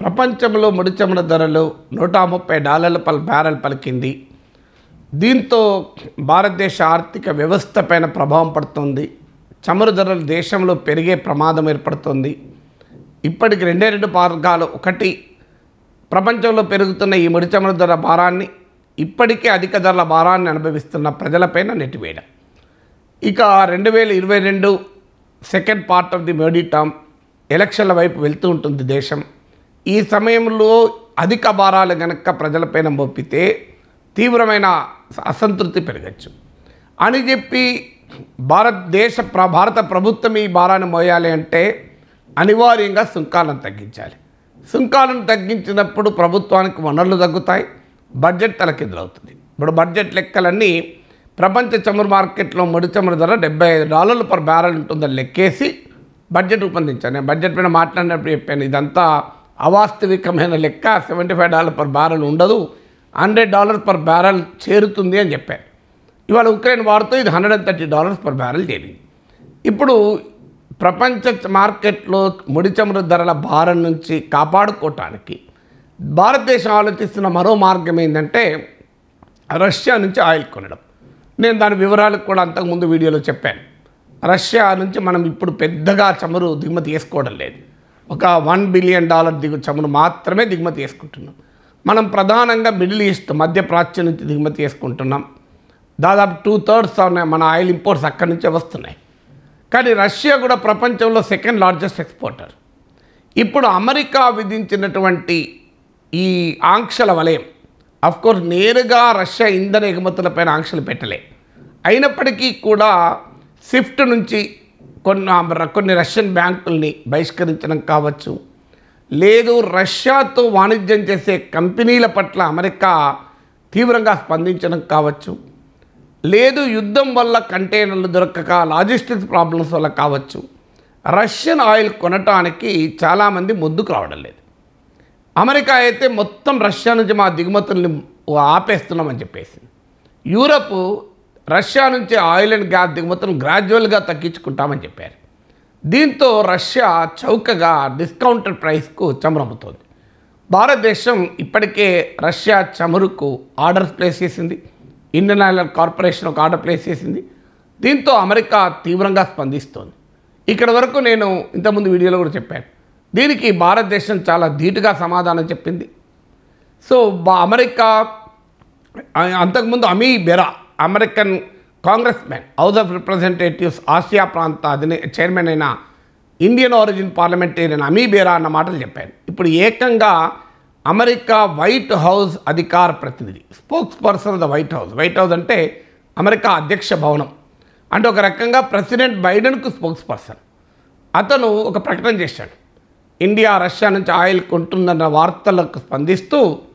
ప్రపంచంలో ముడి చమురు ధరలు నూట ముప్పై డాలర్ల పల్ బ్యారెల్ పలికింది దీంతో భారతదేశ ఆర్థిక వ్యవస్థ పైన ప్రభావం పడుతుంది చమురు ధరలు దేశంలో పెరిగే ప్రమాదం ఏర్పడుతుంది ఇప్పటికి రెండే రెండు మార్గాలు ఒకటి ప్రపంచంలో పెరుగుతున్న ఈ ముడి చమురు ధర భారాన్ని ఇప్పటికే అధిక ధరల భారాన్ని అనుభవిస్తున్న ప్రజలపైన నెట్టివేయడం ఇక రెండు వేల ఇరవై రెండు second part of the Modi term ఎలక్షన్ల వైపు వెళ్తూ ఉంటుంది దేశం ఈ సమయంలో అధిక భారాలు గనక ప్రజలపైన మోపితే తీవ్రమైన అసంతృప్తి పెరగచ్చు అని చెప్పి భారతదేశ ప్ర భారత ప్రభుత్వం ఈ భారాన్ని మోయాలి అంటే అనివార్యంగా సుంకాలను తగ్గించాలి సుంకాలను తగ్గించినప్పుడు ప్రభుత్వానికి వనరులు తగ్గుతాయి బడ్జెట్ తలకిందులవుతుంది ఇప్పుడు బడ్జెట్ లెక్కలన్నీ ప్రపంచ చమురు మార్కెట్లో ముడి చమురు ధర డెబ్బై ఐదు డాలర్లు పర్ బ్యారెల్ ఉంటుందని లెక్కేసి బడ్జెట్ రూపొందించాను నేను బడ్జెట్ పైన మాట్లాడినప్పుడు చెప్పాను ఇదంతా అవాస్తవికమైన లెక్క seventy five dollar per barrel ఉండదు హండ్రెడ్ డాలర్ పర్ బ్యారెల్ చేరుతుంది అని చెప్పాను ఇవాళ ఉక్రెయిన్ వార్తో ఇది hundred and thirty dollars per barrel చేరింది ఇప్పుడు ప్రపంచ మార్కెట్లో ముడి చమురు ధరల భారం నుంచి కాపాడుకోవటానికి భారతదేశం ఆలోచిస్తున్న మరో మార్గం ఏంటంటే రష్యా నుంచి ఆయిల్ కొనడం నేను దాని వివరాలు కూడా అంతకుముందు వీడియోలో చెప్పాను రష్యా నుంచి మనం ఇప్పుడు పెద్దగా చమురు దిగుమతి చేసుకోవడం లేదు ఒక వన్ బిలియన్ డాలర్ దిగు చమురు మాత్రమే దిగుమతి చేసుకుంటున్నాం మనం ప్రధానంగా మిడిల్ ఈస్ట్ మధ్య ప్రాచ్యం నుంచి దిగుమతి చేసుకుంటున్నాం దాదాపు టూ థర్డ్స్ మన ఆయిల్ ఇంపోర్ట్స్ అక్కడి నుంచే వస్తున్నాయి కానీ రష్యా కూడా ప్రపంచంలో సెకండ్ లార్జెస్ట్ ఎక్స్పోర్టర్ ఇప్పుడు అమెరికా విధించినటువంటి ఈ ఆంక్షల వలయం కోర్స్ నేరుగా రష్యా ఇంధన ఎగుమతులపైన ఆంక్షలు పెట్టలే అయినప్పటికీ కూడా స్విఫ్ట్ నుంచి కొన్ని కొన్ని రష్యన్ బ్యాంకుల్ని బహిష్కరించడం కావచ్చు లేదు రష్యాతో వాణిజ్యం చేసే కంపెనీల పట్ల అమెరికా తీవ్రంగా స్పందించడం కావచ్చు లేదు యుద్ధం వల్ల కంటైనర్లు దొరకక లాజిస్టిక్స్ ప్రాబ్లమ్స్ వల్ల కావచ్చు రష్యన్ ఆయిల్ కొనటానికి చాలామంది ముందుకు రావడం లేదు అమెరికా అయితే మొత్తం రష్యా నుంచి మా దిగుమతుల్ని ఆపేస్తున్నామని చెప్పేసి యూరప్ రష్యా నుంచి ఆయిల్ అండ్ గ్యాస్ దిగుమతులను గ్రాడ్యువల్గా తగ్గించుకుంటామని చెప్పారు దీంతో రష్యా చౌకగా డిస్కౌంటెడ్ ప్రైస్కు చమురు అమ్ముతోంది భారతదేశం ఇప్పటికే రష్యా చమురుకు ఆర్డర్స్ ప్లేస్ చేసింది ఇండియన్ ఆయిల్ కార్పొరేషన్ ఒక ఆర్డర్ ప్లేస్ చేసింది దీంతో అమెరికా తీవ్రంగా స్పందిస్తోంది ఇక్కడ వరకు నేను ఇంతకుముందు వీడియోలో కూడా చెప్పాను దీనికి భారతదేశం చాలా ధీటుగా సమాధానం చెప్పింది సో బా అమెరికా ఆ- అంతకుముందు Ami Bera American congressman House of Representatives Asia ప్రాంత అధినే చైర్మన్ అయిన Indian origin parliamentarian Ami Bera అన్న మాటలు చెప్పాను ఇప్పుడు ఏకంగా అమెరికా వైట్ హౌస్ అధికార ప్రతినిధి spokesperson of the White House White House అంటే అమెరికా అధ్యక్ష భవనం అంటే ఒక రకంగా ప్రెసిడెంట్ బైడెన్కు స్పోక్స్ పర్సన్ అతను ఒక ప్రకటన చేశాడు ఇండియా రష్యా నుంచి ఆయిల్ కొంటుందన్న వార్తలకు స్పందిస్తూ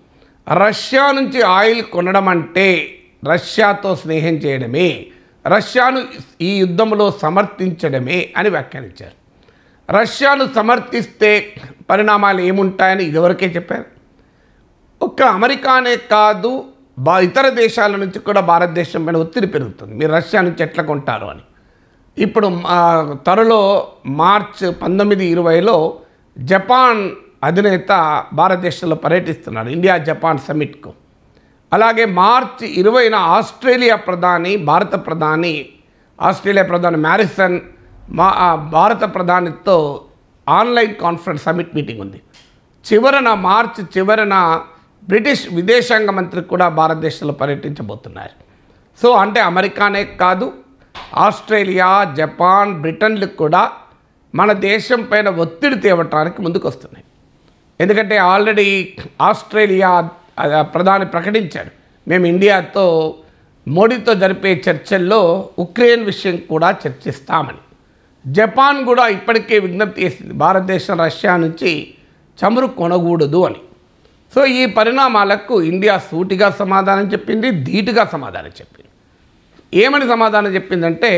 రష్యా నుంచి ఆయిల్ కొనడం అంటే రష్యాతో స్నేహం చేయడమే రష్యాను ఈ యుద్ధంలో సమర్థించడమే అని వ్యాఖ్యానించారు రష్యాను సమర్థిస్తే పరిణామాలు ఏముంటాయని ఇదివరకే చెప్పారు ఒక్క అమెరికానే కాదు బా ఇతర దేశాల నుంచి కూడా భారతదేశం పైన ఒత్తిడి పెరుగుతుంది మీరు రష్యా నుంచి ఎట్లా కొంటారు అని ఇప్పుడు ఆ, త్వరలో మార్చ్ పంతొమ్మిది ఇరవైలో జపాన్ అధినేత భారతదేశంలో పర్యటిస్తున్నాడు ఇండియా జపాన్ సమిట్కు అలాగే మార్చ్ ఇరవైన ఆస్ట్రేలియా ప్రధాని భారత ప్రధాని ఆస్ట్రేలియా ప్రధాని మ్యారిసన్ మా ఆ భారత ప్రధానితో ఆన్లైన్ కాన్ఫరెన్స్ సమిట్ మీటింగ్ ఉంది చివరన మార్చి చివరన బ్రిటిష్ విదేశాంగ మంత్రి కూడా భారతదేశంలో పర్యటించబోతున్నారు సో అంటే అమెరికానే కాదు ఆస్ట్రేలియా జపాన్ బ్రిటన్లు కూడా మన దేశం పైన ఒత్తిడి తేవటానికి ముందుకు వస్తున్నాయి ఎందుకంటే ఆల్రెడీ ఆస్ట్రేలియా ఆ, ప్రధాని ప్రకటించాడు మేము ఇండియాతో మోడీతో జరిపే చర్చల్లో ఉక్రెయిన్ విషయం కూడా చర్చిస్తామని జపాన్ కూడా ఇప్పటికే విజ్ఞప్తి చేసింది భారతదేశం రష్యా నుంచి చమురు కొనకూడదు అని సో ఈ పరిణామాలకు ఇండియా సూటిగా సమాధానం చెప్పింది ధీటుగా సమాధానం చెప్పింది ఏమని సమాధానం చెప్పిందంటే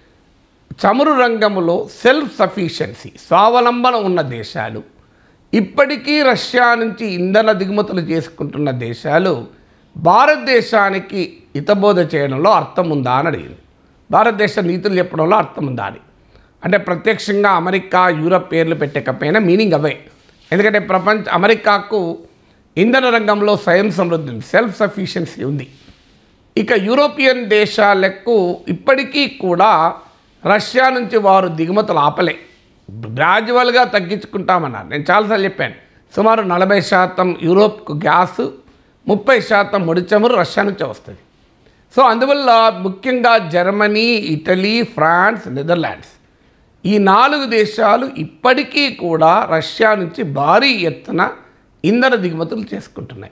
చమురు రంగంలో సెల్ఫ్ సఫిషియన్సీ స్వావలంబన ఉన్న దేశాలు ఇప్పటికీ రష్యా నుంచి ఇంధన దిగుమతులు చేసుకుంటున్న దేశాలు భారతదేశానికి హితబోధ చేయడంలో అర్థం ఉందా అని అడిగింది భారతదేశ నీతులు చెప్పడంలో అర్థం ఉందా అని అంటే ప్రత్యక్షంగా అమెరికా యూరప్ పేర్లు పెట్టకపోయినా మీనింగ్ అవే ఎందుకంటే ప్రపంచ అమెరికాకు ఇంధన రంగంలో స్వయం సమృద్ధి ఉంది సెల్ఫ్ సఫిషియన్సీ ఉంది ఇక యూరోపియన్ దేశాలకు ఇప్పటికీ కూడా రష్యా నుంచి వారు దిగుమతులు ఆపలే గ్రాడ్యువల్గా తగ్గించుకుంటామన్నారు నేను చాలాసార్లు చెప్పాను సుమారు నలభై శాతం యూరోప్కు గ్యాస్ ముప్పై శాతం ముడి చమురు రష్యా నుంచే వస్తుంది సో అందువల్ల ముఖ్యంగా జర్మనీ ఇటలీ ఫ్రాన్స్ నెదర్లాండ్స్ ఈ నాలుగు దేశాలు ఇప్పటికీ కూడా రష్యా నుంచి భారీ ఎత్తున ఇంధన దిగుమతులు చేసుకుంటున్నాయి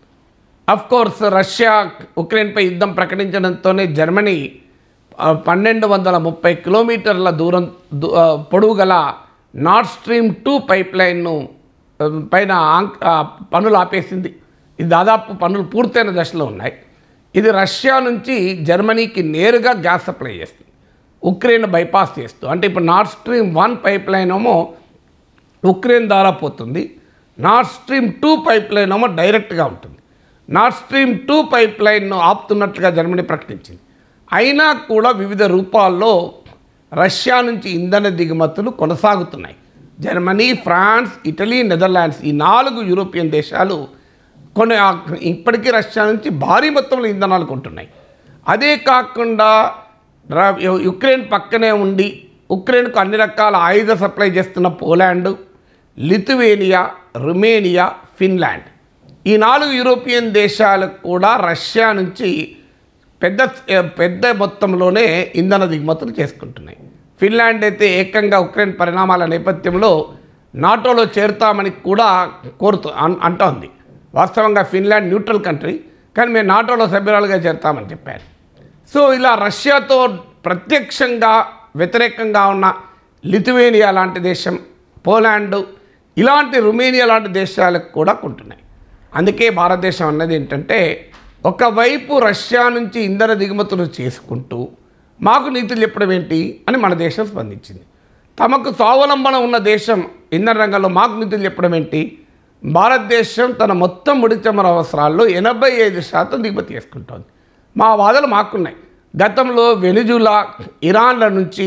అఫ్ కోర్స్ రష్యా ఉక్రెయిన్పై యుద్ధం ప్రకటించడంతోనే జర్మనీ ఆ, పన్నెండు వందల ముప్పై కిలోమీటర్ల దూరం దు- ఆ, పొడవు గల నార్డ్ స్ట్రీమ్ టూ పైప్ లైన్ను ఆ, పైన ఆంక్- ఆ, పనులు ఆపేసింది ఇది దాదాపు పనులు పూర్తయిన దశలో ఉన్నాయి ఇది రష్యా నుంచి జర్మనీకి నేరుగా గ్యాస్ సప్లై చేస్తుంది ఉక్రెయిన్ బైపాస్ చేస్తూ అంటే ఇప్పుడు Nord Stream one pipeline ఏమో ఉక్రెయిన్ ద్వారా పోతుంది Nord Stream two pipeline ఏమో డైరెక్ట్గా ఉంటుంది నార్డ్ స్ట్రీమ్ టూ పైప్ లైన్ను ఆపుతున్నట్లుగా జర్మనీ ప్రకటించింది అయినా కూడా వివిధ రూపాల్లో రష్యా నుంచి ఇంధన దిగుమతులు కొనసాగుతున్నాయి జర్మనీ ఫ్రాన్స్ ఇటలీ నెదర్లాండ్స్ ఈ నాలుగు యూరోపియన్ దేశాలు కొన్ని ఆ- ఇప్పటికీ రష్యా నుంచి భారీ మొత్తంలో ఇంధనాలు కొంటున్నాయి అదే కాకుండా ర- యు- యుక్రెయిన్ పక్కనే ఉండి ఉక్రెయిన్కు అన్ని రకాల ఆయుధ సప్లై చేస్తున్న పోలాండ్ లిథువేనియా రుమేనియా ఫిన్లాండ్ ఈ నాలుగు యూరోపియన్ దేశాలకు కూడా రష్యా నుంచి పెద్ద పెద్ద మొత్తంలోనే ఇంధన దిగుమతులు చేసుకుంటున్నాయి ఫిన్లాండ్ అయితే ఏకంగా ఉక్రెయిన్ పరిణామాల నేపథ్యంలో నాటోలో చేరుతామని కూడా కోరుతూ అన్- అంటోంది వాస్తవంగా ఫిన్లాండ్ న్యూట్రల్ కంట్రీ కానీ మేము నాటోలో సభ్యురాలుగా చేరుతామని చెప్పారు సో ఇలా రష్యాతో ప్రత్యక్షంగా వ్యతిరేకంగా ఉన్న లిథువేనియా లాంటి దేశం పోలాండ్ ఇలాంటి రుమేనియా లాంటి దేశాలకు కూడా కొంటున్నాయి అందుకే భారతదేశం అన్నది ఏంటంటే ఒకవైపు రష్యా నుంచి ఇంధన దిగుమతులు చేసుకుంటూ మాకు నీతులు చెప్పడం ఏంటి అని మన దేశం స్పందించింది తమకు స్వావలంబన ఉన్న దేశం ఇంధన రంగంలో మాకు నీతులు చెప్పడం ఏంటి భారతదేశం తన మొత్తం ముడి చమురు అవసరాల్లో ఎనభై ఐదు శాతం దిగుమతి చేసుకుంటోంది మా వాదనలు మాకున్నాయి గతంలో వెనుజులా ఇరాన్ల నుంచి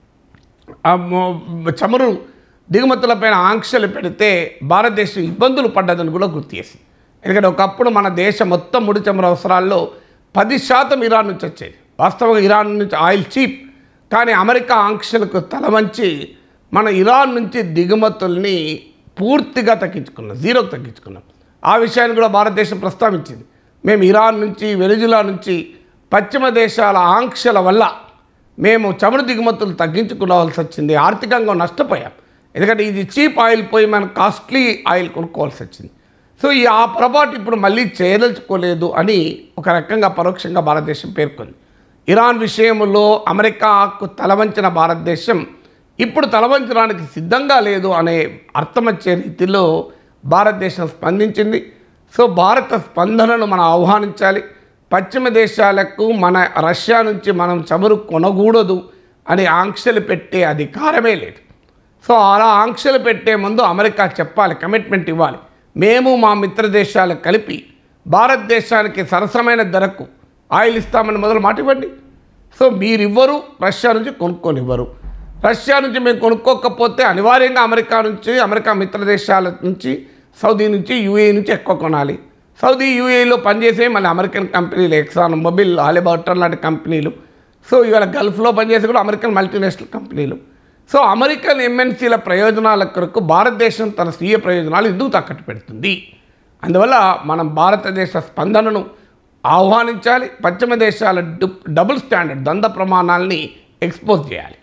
ఆ మొ- చమురు దిగుమతులపైన ఆంక్షలు పెడితే భారతదేశం ఇబ్బందులు పడ్డదని కూడా గుర్తు చేసింది ఎందుకంటే ఒకప్పుడు మన దేశం మొత్తం ముడి చమురు అవసరాల్లో పది శాతం ఇరాన్ నుంచి వచ్చేది వాస్తవంగా ఇరాన్ నుంచి ఆయిల్ చీప్ కానీ అమెరికా ఆంక్షలకు తలవంచి మన ఇరాన్ నుంచి దిగుమతుల్ని పూర్తిగా తగ్గించుకున్నాం జీరోకి తగ్గించుకున్నాం ఆ విషయాన్ని కూడా భారతదేశం ప్రస్తావించింది మేము ఇరాన్ నుంచి వెనుజులా నుంచి పశ్చిమ దేశాల ఆంక్షల వల్ల మేము చమురు దిగుమతులు తగ్గించుకోవాల్సి వచ్చింది ఆర్థికంగా నష్టపోయాం ఎందుకంటే ఇది చీప్ ఆయిల్ పోయి మనం కాస్ట్లీ ఆయిల్ కొనుక్కోవాల్సి వచ్చింది సో ఈ ఆ పొరపాటు ఇప్పుడు మళ్ళీ చేయదలుచుకోలేదు అని ఒక రకంగా పరోక్షంగా భారతదేశం పేర్కొంది ఇరాన్ విషయంలో అమెరికాకు తలవంచిన భారతదేశం ఇప్పుడు తలవంచడానికి సిద్ధంగా లేదు అనే అర్థం వచ్చే రీతిలో భారతదేశం స్పందించింది సో భారత స్పందనను మనం ఆహ్వానించాలి పశ్చిమ దేశాలకు మన రష్యా నుంచి మనం చమురు కొనకూడదు అని ఆంక్షలు పెట్టే అధికారమే లేదు సో అలా ఆంక్షలు పెట్టే ముందు అమెరికా చెప్పాలి కమిట్మెంట్ ఇవ్వాలి మేము మా మిత్ర దేశాలు కలిపి భారతదేశానికి సరసమైన ధరకు ఆయిల్ ఇస్తామని మొదలు మాట ఇవ్వండి సో మీరివ్వరు రష్యా నుంచి కొనుక్కొనివ్వరు రష్యా నుంచి మేము కొనుక్కోకపోతే అనివార్యంగా అమెరికా నుంచి అమెరికా మిత్ర దేశాల నుంచి సౌదీ నుంచి యూఏ నుంచి ఎక్కువ కొనాలి సౌదీ యూఏలో పనిచేసే మళ్ళీ అమెరికన్ కంపెనీలు ఎక్సాన్ మొబిల్ ఆలిబాటర్ లాంటి కంపెనీలు సో ఇవాళ గల్ఫ్లో పనిచేసే కూడా అమెరికన్ మల్టీనేషనల్ కంపెనీలు సో అమెరికన్ ఎంఎన్సీల ప్రయోజనాల కొరకు భారతదేశం తన స్వీయ ప్రయోజనాలు ఎందుకు తాకట్టు పెడుతుంది అందువల్ల మనం భారతదేశ స్పందనను ఆహ్వానించాలి పశ్చిమ దేశాల డు- డబుల్ స్టాండర్డ్ ద్వంద్వ ప్రమాణాలని ఎక్స్పోజ్ చేయాలి